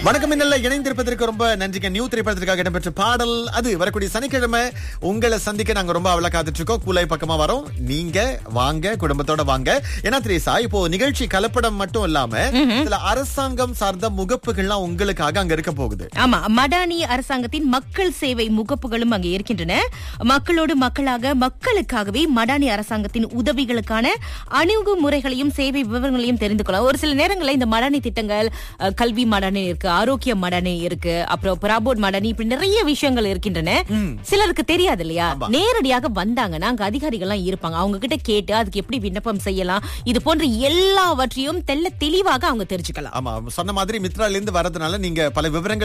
வணக்கம் இன்னல்ல இணைந்திருப்பதற்கு ரொம்ப நன்றிங்க நியூ திரைப்படத்திற்காக இடம்பெற்ற பாடல் அது வரக்கூடிய சனிக்கிழமை உங்களை சந்திக்க நாங்க ரொம்ப அவள காத்துட்டு இருக்கோம் கூலை பக்கமா வரோம் நீங்க வாங்க குடும்பத்தோட வாங்க ஏன்னா திரேசா இப்போ நிகழ்ச்சி கலப்படம் மட்டும் இல்லாம சில அரசாங்கம் சார்ந்த முகப்புகள்லாம் உங்களுக்காக அங்க இருக்க போகுது ஆமா மடானி அரசாங்கத்தின் மக்கள் சேவை முகப்புகளும் அங்கே இருக்கின்றன மக்களோடு மக்களாக மக்களுக்காகவே மடானி அரசாங்கத்தின் உதவிகளுக்கான அணுகுமுறைகளையும் சேவை விவரங்களையும் தெரிந்து கொள்ளலாம் ஒரு சில நேரங்களில் இந்த மடானி திட்டங்கள் அஹ், கல்வி மடானி இருக்கு ஆரோக்கிய மடானி இருக்கு அப்புறம் பிராபோட் மடானி இப்படி நிறைய விஷயங்கள் இருக்கின்றன சிலருக்கு தெரியாது இல்லையா நேரடியாக வந்தாங்கன்னா அங்க அதிகாரிகள் எல்லாம் இருப்பாங்க அவங்க கிட்ட கேட்டு அதுக்கு எப்படி விண்ணப்பம் செய்யலாம் இது போன்ற எல்லாவற்றையும் தெல்ல தெளிவாக அவங்க தெரிஞ்சுக்கலாம் ஆமா சொன்ன மாதிரி மித்ரால இருந்து வரதுனால நீங்க பல விவரங்கள்